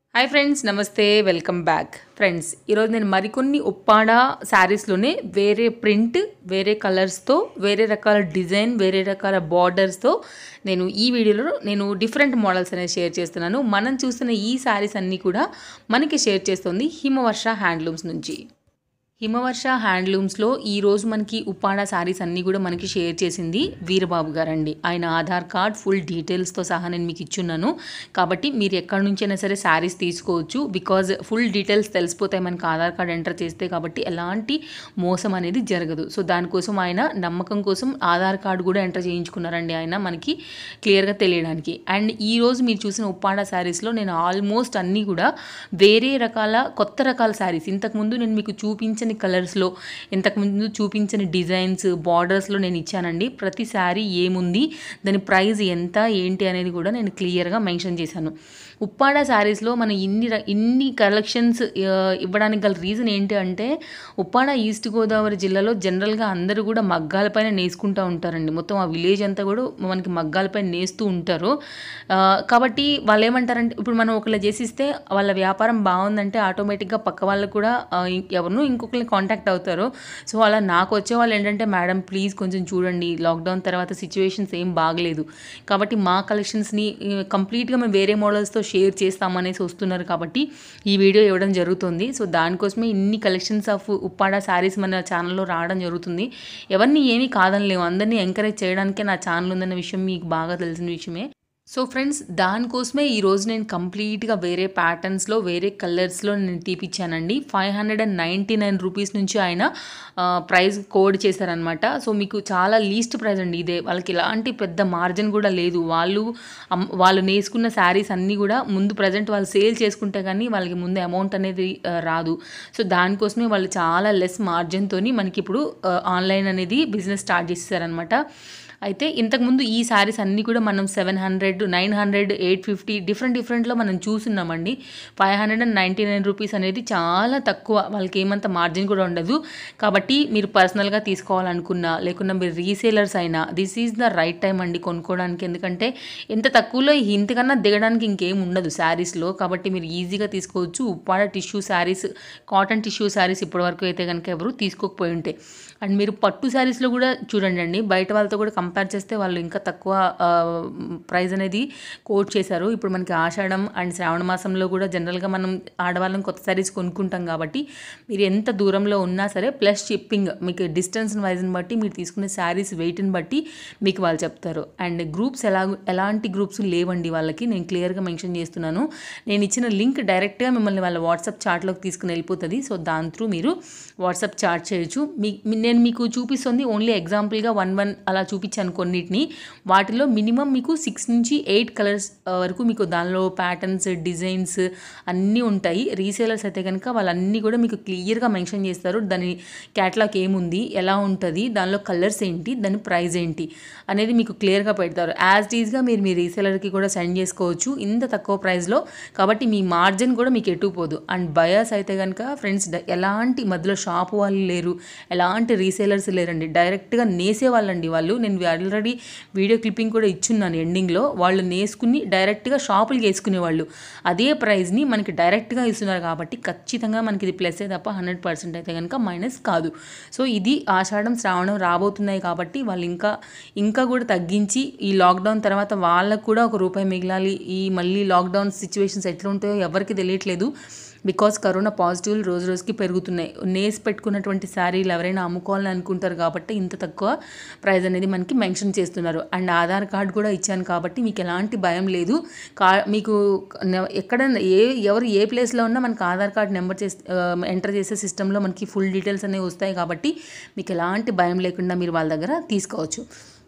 hi friends నమస్తే welcome back friends ఈరోజు నేను మరికొన్ని ఉప్పాడ శారీస్లోనే వేరే ప్రింట్ వేరే కలర్స్తో వేరే రకాల డిజైన్ వేరే రకాల బార్డర్స్తో నేను ఈ వీడియోలో నేను డిఫరెంట్ మోడల్స్ అనేది షేర్ చేస్తున్నాను మనం చూస్తున్న ఈ శారీస్ అన్నీ కూడా మనకి షేర్ చేస్తుంది హిమవర్ష హ్యాండ్లూమ్స్ నుంచి హిమవర్ష హ్యాండ్లూమ్స్లో ఈరోజు మనకి ఉప్పాడ శారీస్ అన్నీ కూడా మనకి షేర్ చేసింది వీరబాబు గారండి ఆయన ఆధార్ కార్డ్ ఫుల్ డీటెయిల్స్తో సహా నేను మీకు ఇచ్చున్నాను కాబట్టి మీరు ఎక్కడి నుంచైనా సరే శారీస్ తీసుకోవచ్చు బికాజ్ ఫుల్ డీటెయిల్స్ తెలిసిపోతాయి మనకి ఆధార్ కార్డ్ ఎంటర్ చేస్తే కాబట్టి ఎలాంటి మోసం అనేది జరగదు సో దానికోసం ఆయన నమ్మకం కోసం ఆధార్ కార్డు కూడా ఎంటర్ చేయించుకున్నారండి ఆయన మనకి క్లియర్గా తెలియడానికి అండ్ ఈ రోజు మీరు చూసిన ఉప్పాడ శారీస్లో నేను ఆల్మోస్ట్ అన్నీ కూడా వేరే రకాల కొత్త రకాల శారీస్ ఇంతకుముందు నేను మీకు చూపించని కలర్స్లో ఇంతకుముందు చూపించని డిజైన్స్ బార్డర్స్లో నేను ఇచ్చానండి ప్రతి శారీ ఏముంది దాని ప్రైస్ ఎంత ఏంటి అనేది కూడా నేను క్లియర్గా మెన్షన్ చేశాను ఉప్పాడ శారీస్లో మనం ఇన్ని ర- ఇన్ని కలెక్షన్స్ ఇవ్వడానికి గల రీజన్ ఏంటి అంటే ఉప్పాడ ఈస్ట్ గోదావరి జిల్లాలో జనరల్గా అందరూ కూడా మగ్గాలపైన నేసుకుంటూ ఉంటారండి మొత్తం ఆ విలేజ్ అంతా కూడా మనకి మగ్గాలపైన నేస్తూ ఉంటారు ఆ, కాబట్టి వాళ్ళు ఏమంటారంటే ఇప్పుడు మనం ఒకళ్ళు చేసిస్తే వాళ్ళ వ్యాపారం బాగుందంటే ఆటోమేటిక్గా పక్క వాళ్ళకు కూడా ఆ, ఇం- ఎవరినో ఇంకొకరిని కాంటాక్ట్ అవుతారు సో అలా నాకు వచ్చే వాళ్ళు ఏంటంటే మేడం ప్లీజ్ కొంచెం చూడండి లాక్డౌన్ తర్వాత సిచ్యువేషన్స్ ఏం బాగలేదు కాబట్టి మా కలెక్షన్స్ని కంప్లీట్గా మేము వేరే మోడల్స్తో షేర్ చేస్తామనేసి వస్తున్నారు కాబట్టి ఈ వీడియో ఇవ్వడం జరుగుతుంది సో దానికోసమే ఇన్ని కలెక్షన్స్ ఆఫ్ ఉప్పాడ శారీస్ మన ఛానల్లో రావడం జరుగుతుంది ఎవరిని ఏమీ కాదనలేము అందరినీ ఎంకరేజ్ చేయడానికే నా ఛానల్ ఉందన్న విషయం మీకు బాగా తెలిసిన విషయమే సో ఫ్రెండ్స్ దానికోసమే ఈరోజు నేను కంప్లీట్గా వేరే ప్యాటర్న్స్లో వేరే కలర్స్లో నేను తీపిచ్చానండి five hundred and ninety nine rupees నుంచి ఆయన ప్రైస్ కోడ్ చేశారనమాట సో మీకు చాలా లీస్ట్ ప్రైస్ అండి ఇదే వాళ్ళకి ఎలాంటి పెద్ద మార్జిన్ కూడా లేదు వాళ్ళు అమ్- వాళ్ళు నేసుకున్న శారీస్ అన్నీ కూడా ముందు ప్రజెంట్ వాళ్ళు సేల్ చేసుకుంటే కానీ వాళ్ళకి ముందు అమౌంట్ అనేది ఆ, రాదు సో దానికోసమే వాళ్ళు చాలా లెస్ మార్జిన్తోని మనకి ఇప్పుడు ఆన్లైన్ అనేది బిజినెస్ స్టార్ట్ చేసేసారనమాట అయితే ఇంతకుముందు ఈ శారీస్ అన్నీ కూడా మనం seven hundred nine hundred eight fifty different డిఫరెంట్లో మనం చూస్తున్నామండి five hundred and ninety nine rupees అనేది చాలా తక్కువ వాళ్ళకి ఏమంత మార్జిన్ కూడా ఉండదు కాబట్టి మీరు పర్సనల్గా తీసుకోవాలనుకున్నా లేకున్నా మీరు రీసేలర్స్ అయినా this is the right time అండి కొనుక్కోవడానికి ఎందుకంటే ఎంత తక్కువలో ఇంతకన్నా దిగడానికి ఇంకేం ఉండదు శారీస్లో కాబట్టి మీరు ఈజీగా తీసుకోవచ్చు Uppada tissue sarees cotton tissue sarees ఇప్పటివరకు అయితే కనుక ఎవరు తీసుకోకపోయి ఉంటే అండ్ మీరు పట్టు శారీస్లో కూడా చూడండి అండి బయట వాళ్ళతో కూడా కంపేర్ చేస్తే వాళ్ళు ఇంకా తక్కువ ప్రైస్ అనేది కోట్ చేశారు ఇప్పుడు మనకి ఆషాఢం అండ్ శ్రావణ మాసంలో కూడా జనరల్గా మనం ఆడవాళ్ళం కొత్త శారీస్ కొనుక్కుంటాం కాబట్టి మీరు ఎంత దూరంలో ఉన్నా సరే ప్లస్ షిప్పింగ్ మీకు డిస్టెన్స్ వైజ్ని బట్టి మీరు తీసుకునే శారీస్ వెయిట్ని బట్టి మీకు వాళ్ళు చెప్తారు అండ్ గ్రూప్స్ ఎలా ఎలాంటి గ్రూప్స్ లేవండి వాళ్ళకి నేను క్లియర్గా మెన్షన్ చేస్తున్నాను నేను ఇచ్చిన లింక్ డైరెక్ట్గా మిమ్మల్ని వాళ్ళ వాట్సాప్ చాట్లోకి తీసుకుని వెళ్ళిపోతుంది సో దాని త్రూ మీరు వాట్సాప్ చాట్ చేయొచ్చు మీ మీ- నేను మీకు చూపిస్తుంది ఓన్లీ ఎగ్జాంపుల్గా వన్ వన్ అలా చూపించాను కొన్నిటిని వాటిలో మినిమం మీకు సిక్స్ నుంచి ఎయిట్ కలర్స్ వరకు మీకు దానిలో ప్యాటర్న్స్ డిజైన్స్ అన్నీ ఉంటాయి రీసేలర్స్ అయితే కనుక వాళ్ళన్నీ కూడా మీకు క్లియర్గా మెన్షన్ చేస్తారు దాని క్యాటలాగ్ ఏముంది ఎలా ఉంటుంది దానిలో కలర్స్ ఏంటి దాని ప్రైస్ ఏంటి అనేది మీకు క్లియర్గా పెడతారు యాజ్ ఈజ్గా మీరు మీ రీసేలర్కి కూడా సెండ్ చేసుకోవచ్చు ఇంత తక్కువ ప్రైస్లో కాబట్టి మీ మార్జిన్ కూడా మీకు ఎటు పోదు అండ్ బయర్స్ అయితే కనుక ఫ్రెండ్స్ ఎలాంటి మధ్యలో షాప్ వాళ్ళు లేరు ఎలాంటి రీసేలర్స్ లేరండి డైరెక్ట్గా నేసే వాళ్ళండి వాళ్ళు నేను ఆల్రెడీ వీడియో క్లిప్పింగ్ కూడా ఇచ్చున్నాను ఎండింగ్లో వాళ్ళు నేసుకుని డైరెక్ట్గా షాపులకి వేసుకునే వాళ్ళు అదే ప్రైస్ని మనకి డైరెక్ట్గా ఇస్తున్నారు కాబట్టి ఖచ్చితంగా మనకి ఇది ప్లస్ తప్ప హండ్రెడ్ పర్సెంట్ అయితే కనుక మైనస్ కాదు సో ఇది ఆషాఢం శ్రావణం రాబోతున్నాయి కాబట్టి వాళ్ళు ఇంకా ఇంకా కూడా తగ్గించి ఈ లాక్డౌన్ తర్వాత వాళ్ళకు కూడా ఒక రూపాయి మిగలాలి ఈ మళ్ళీ లాక్డౌన్ సిచ్యువేషన్స్ ఎట్లా ఉంటాయో ఎవరికి తెలియట్లేదు బికాస్ కరోనా పాజిటివ్లు రోజు రోజుకి పెరుగుతున్నాయి నేసి పెట్టుకున్నటువంటి శారీలు ఎవరైనా అమ్ముకోవాలని అనుకుంటారు కాబట్టి ఇంత తక్కువ ప్రైస్ అనేది మనకి మెన్షన్ చేస్తున్నారు అండ్ ఆధార్ కార్డ్ కూడా ఇచ్చాను కాబట్టి మీకు ఎలాంటి భయం లేదు కా మీకు న- ఎక్కడైనా ఏ ఎవరు ఏ ప్లేస్లో ఉన్నా మనకి ఆధార్ కార్డ్ నెంబర్ చేసి ఎంటర్ చేసే సిస్టంలో మనకి ఫుల్ డీటెయిల్స్ అనేవి వస్తాయి కాబట్టి మీకు ఎలాంటి భయం లేకుండా మీరు వాళ్ళ దగ్గర తీసుకోవచ్చు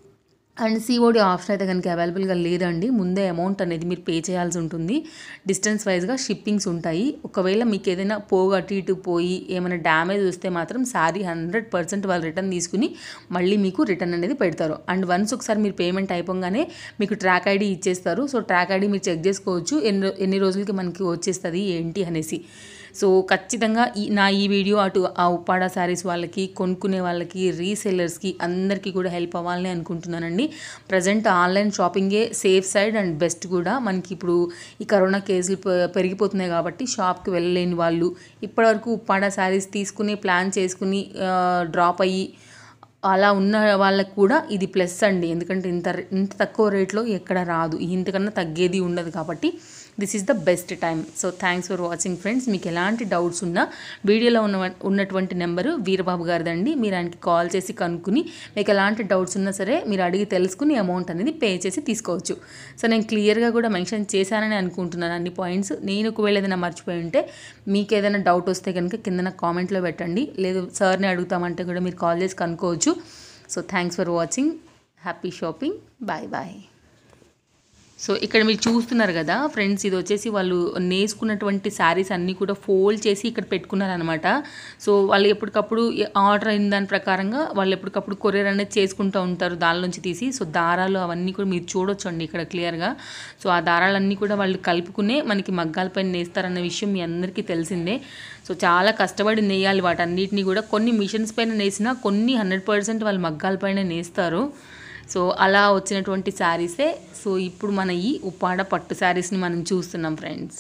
అండ్ సిఓడి ఆప్షన్ అయితే కనుక అవైలబుల్గా లేదండి ముందే అమౌంట్ అనేది మీరు పే చేయాల్సి ఉంటుంది డిస్టెన్స్ వైజ్గా షిప్పింగ్స్ ఉంటాయి ఒకవేళ మీకు ఏదైనా పోగు అటు ఇటు పోయి ఏమైనా డ్యామేజ్ వస్తే మాత్రం శారీ హండ్రెడ్ పర్సెంట్ వాళ్ళు రిటర్న్ తీసుకుని మళ్ళీ మీకు రిటర్న్ అనేది పెడతారు అండ్ వన్స్ ఒకసారి మీరు పేమెంట్ అయిపోగానే మీకు ట్రాక్ ఐడి ఇచ్చేస్తారు సో ట్రాక్ ఐడి మీరు చెక్ చేసుకోవచ్చు ఎన్ని రో- ఎన్ని రోజులకి మనకి వచ్చేస్తుంది ఏంటి అనేసి సో ఖచ్చితంగా ఈ నా ఈ వీడియో అటు ఆ ఉప్పాడ శారీస్ వాళ్ళకి కొనుక్కునే వాళ్ళకి రీసెల్లర్స్కి అందరికీ కూడా హెల్ప్ అవ్వాలని అనుకుంటున్నానండి ప్రజెంట్ ఆన్లైన్ షాపింగే సేఫ్ సైడ్ అండ్ బెస్ట్ కూడా మనకి ఇప్పుడు ఈ కరోనా కేసులు పె- పెరిగిపోతున్నాయి కాబట్టి షాప్కి వెళ్ళలేని వాళ్ళు ఇప్పటివరకు ఉప్పాడ శారీస్ తీసుకుని ప్లాన్ చేసుకుని డ్రాప్ అయ్యి అలా ఉన్న వాళ్ళకు కూడా ఇది ప్లస్ అండి ఎందుకంటే ఇంత ఇంత తక్కువ రేట్లో ఎక్కడ రాదు ఇంతకన్నా తగ్గేది ఉండదు కాబట్టి this is the best time so thanks for watching friends మీకు ఎలాంటి డౌట్స్ ఉన్నా వీడియోలో ఉన్న ఉన్నటువంటి నెంబరు వీరబాబు గారిదండి మీరు ఆయనకి కాల్ చేసి కనుక్కుని మీకు ఎలాంటి డౌట్స్ ఉన్నా సరే మీరు అడిగి తెలుసుకుని అమౌంట్ అనేది పే చేసి తీసుకోవచ్చు సో నేను క్లియర్గా కూడా మెన్షన్ చేశానని అనుకుంటున్నాను అన్ని పాయింట్స్ నేను ఒకవేళ ఏదైనా మర్చిపోయి ఉంటే మీకు ఏదైనా డౌట్ వస్తే కనుక కింద కామెంట్లో పెట్టండి లేదు సార్ని అడుగుతామంటే కూడా మీరు కాల్ చేసి కనుక్కోవచ్చు so thanks for watching happy shopping bye bye so ఇక్కడ మీరు చూస్తున్నారు కదా ఫ్రెండ్స్ ఇది వచ్చేసి వాళ్ళు నేసుకున్నటువంటి శారీస్ అన్నీ కూడా ఫోల్డ్ చేసి ఇక్కడ పెట్టుకున్నారనమాట సో వాళ్ళు ఎప్పటికప్పుడు ఆర్డర్ అయిన దాని ప్రకారంగా వాళ్ళు ఎప్పటికప్పుడు కొరియర్ అనేది చేసుకుంటూ ఉంటారు దాని నుంచి తీసి సో దారాలు అవన్నీ కూడా మీరు చూడొచ్చండి ఇక్కడ క్లియర్గా సో ఆ దారాలన్నీ కూడా వాళ్ళు కలుపుకునే మనకి మగ్గాలపైన నేస్తారన్న విషయం మీ అందరికీ తెలిసిందే సో చాలా కష్టపడి నేయాలి వాటన్నిటిని కూడా కొన్ని మిషన్స్ పైన నేసినా కొన్ని హండ్రెడ్ పర్సెంట్ వాళ్ళు మగ్గాలపైన నేస్తారు సో అలా వచ్చినటువంటి శారీసే సో ఇప్పుడు మన ఈ ఉప్పాడ పట్టు శారీస్ని మనం చూస్తున్నాం ఫ్రెండ్స్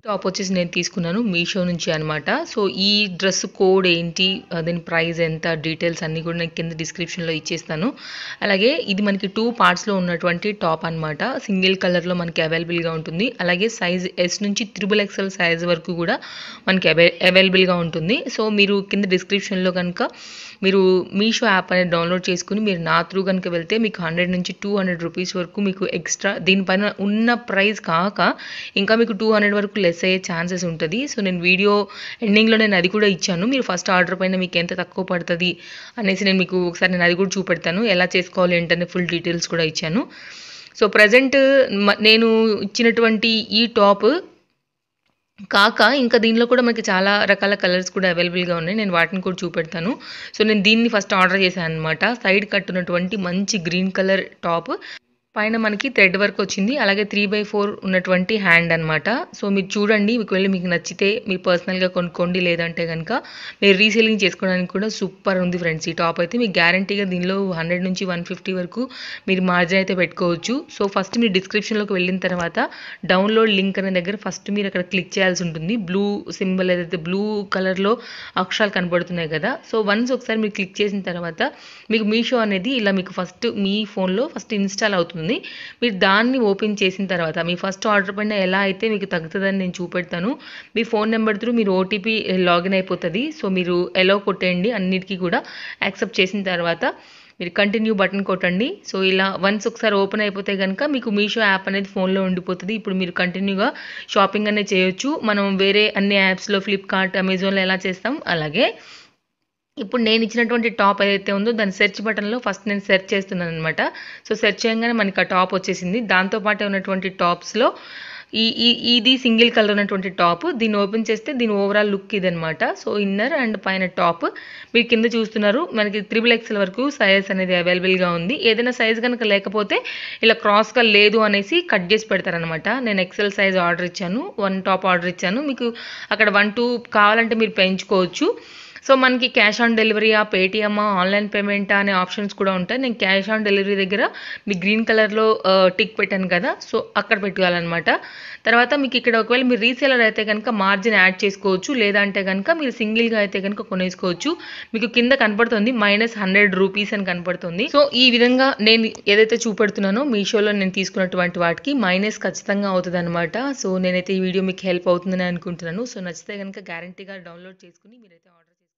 టాప్ వచ్చేసి నేను తీసుకున్నాను మీషో నుంచి అనమాట సో ఈ డ్రెస్ కోడ్ ఏంటి ఆ, దీని ప్రైస్ ఎంత డీటెయిల్స్ అన్నీ కూడా నేను కింద డిస్క్రిప్షన్లో ఇచ్చేస్తాను అలాగే ఇది మనకి టూ పార్ట్స్లో ఉన్నటువంటి టాప్ అనమాట సింగిల్ కలర్లో మనకి అవైలబుల్గా ఉంటుంది అలాగే సైజ్ ఎస్ నుంచి త్రిబుల్ ఎక్స్ఎల్ సైజ్ వరకు కూడా మనకి అవై అవైలబుల్గా ఉంటుంది సో మీరు కింద డిస్క్రిప్షన్లో కనుక మీరు మీషో యాప్ అనేది డౌన్లోడ్ చేసుకుని మీరు నా త్రూ కనుక వెళ్తే మీకు హండ్రెడ్ నుంచి టూ హండ్రెడ్ రూపీస్ వరకు మీకు ఎక్స్ట్రా దీనిపైన ఉన్న ప్రైస్ కాక ఇంకా మీకు టూ హండ్రెడ్ వరకు లెస్ అయ్యే ఛాన్సెస్ ఉంటుంది సో నేను వీడియో ఎండింగ్లో నేను అది కూడా ఇచ్చాను మీరు ఫస్ట్ ఆర్డర్ పైన మీకు ఎంత తక్కువ పడుతుంది అనేసి నేను మీకు ఒకసారి నేను అది కూడా చూపెడతాను ఎలా చేసుకోవాలి ఏంటనే ఫుల్ డీటెయిల్స్ కూడా ఇచ్చాను సో ప్రజెంట్ నేను ఇచ్చినటువంటి ఈ టాప్ కాక ఇంకా దీనిలో కూడా మనకి చాలా రకాల కలర్స్ కూడా అవైలబుల్గా ఉన్నాయి నేను వాటిని కూడా చూపెడతాను సో నేను దీన్ని ఫస్ట్ ఆర్డర్ చేశాను అనమాట సైడ్ కట్టున్నటువంటి మంచి గ్రీన్ కలర్ టాప్ పైన మనకి థ్రెడ్ వర్క్ వచ్చింది అలాగే త్రీ బై ఫోర్ ఉన్నటువంటి హ్యాండ్ అనమాట సో మీరు చూడండి మీకు వెళ్ళి మీకు నచ్చితే మీరు పర్సనల్గా కొనుక్కోండి లేదంటే కనుక మీరు రీసేలింగ్ చేసుకోవడానికి కూడా సూపర్ ఉంది ఫ్రెండ్స్ ఈ టాప్ అయితే మీకు గ్యారంటీగా దీనిలో హండ్రెడ్ నుంచి వన్ ఫిఫ్టీ వరకు మీరు మార్జిన్ అయితే పెట్టుకోవచ్చు సో ఫస్ట్ మీరు డిస్క్రిప్షన్లోకి వెళ్ళిన తర్వాత డౌన్లోడ్ లింక్ అనే దగ్గర ఫస్ట్ మీరు అక్కడ క్లిక్ చేయాల్సి ఉంటుంది బ్లూ సింబల్ ఏదైతే బ్లూ కలర్లో అక్షరాలు కనబడుతున్నాయి కదా సో వన్స్ ఒకసారి మీరు క్లిక్ చేసిన తర్వాత మీకు మీషో అనేది ఇలా మీకు ఫస్ట్ మీ ఫోన్లో ఫస్ట్ ఇన్స్టాల్ అవుతుంది మీరు దాన్ని ఓపెన్ చేసిన తర్వాత మీ ఫస్ట్ ఆర్డర్ పైన ఎలా అయితే మీకు తగ్గుతుందని నేను చూపెడతాను మీ ఫోన్ నెంబర్ త్రూ మీరు ఓటీపీ లాగిన్ అయిపోతుంది సో మీరు ఎలా కొట్టేయండి అన్నిటికీ కూడా యాక్సెప్ట్ చేసిన తర్వాత మీరు కంటిన్యూ బటన్ కొట్టండి సో ఇలా వన్స్ ఒకసారి ఓపెన్ అయిపోతే కనుక మీకు మీషో యాప్ అనేది ఫోన్లో ఉండిపోతుంది ఇప్పుడు మీరు కంటిన్యూగా షాపింగ్ అనేది చేయొచ్చు మనం వేరే అన్ని యాప్స్లో ఫ్లిప్కార్ట్ అమెజాన్లో ఎలా చేస్తాం అలాగే ఇప్పుడు నేను ఇచ్చినటువంటి టాప్ ఏదైతే ఉందో దాని సెర్చ్ బటన్లో ఫస్ట్ నేను సెర్చ్ చేస్తున్నాను అనమాట సో సెర్చ్ చేయగానే మనకి ఆ టాప్ వచ్చేసింది దాంతోపాటు ఉన్నటువంటి టాప్స్లో ఈ ఈ ఇది సింగిల్ కలర్ ఉన్నటువంటి టాప్ దీన్ని ఓపెన్ చేస్తే దీని ఓవరాల్ లుక్ ఇదనమాట సో ఇన్నర్ అండ్ పైన టాప్ మీరు కింద చూస్తున్నారు మనకి త్రిబుల్ ఎక్స్ఎల్ వరకు సైజ్ అనేది అవైలబుల్గా ఉంది ఏదైనా సైజ్ కనుక లేకపోతే ఇలా క్రాస్గా లేదు అనేసి కట్ చేసి పెడతారనమాట నేను ఎక్సెల్ సైజ్ ఆర్డర్ ఇచ్చాను వన్ టాప్ ఆర్డర్ ఇచ్చాను మీకు అక్కడ వన్ టూ కావాలంటే మీరు పెంచుకోవచ్చు సో మనకి క్యాష్ ఆన్ డెలివరీయా పేటిఎమ్మా ఆన్లైన్ పేమెంటా అనే ఆప్షన్స్ కూడా ఉంటాయి నేను క్యాష్ ఆన్ డెలివరీ దగ్గర మీ గ్రీన్ కలర్లో టిక్ పెట్టాను కదా సో అక్కడ పెట్టుకోవాలన్నమాట తర్వాత మీకు ఇక్కడ ఒకవేళ మీరు రీసేలర్ అయితే కనుక మార్జిన్ యాడ్ చేసుకోవచ్చు లేదంటే కనుక మీరు సింగిల్గా అయితే కనుక కొనేసుకోవచ్చు మీకు కింద కనపడుతుంది మైనస్ హండ్రెడ్ రూపీస్ అని కనపడుతుంది సో ఈ విధంగా నేను ఏదైతే చూపెడుతున్నానో మీషోలో నేను తీసుకున్నటువంటి వాటికి మైనస్ ఖచ్చితంగా అవుతుంది అనమాట సో నేనైతే ఈ వీడియో మీకు హెల్ప్ అవుతుందని అనుకుంటున్నాను సో నచ్చితే కనుక గ్యారంటీగా డౌన్లోడ్ చేసుకుని మీరైతే ఆర్డర్ చేసుకోండి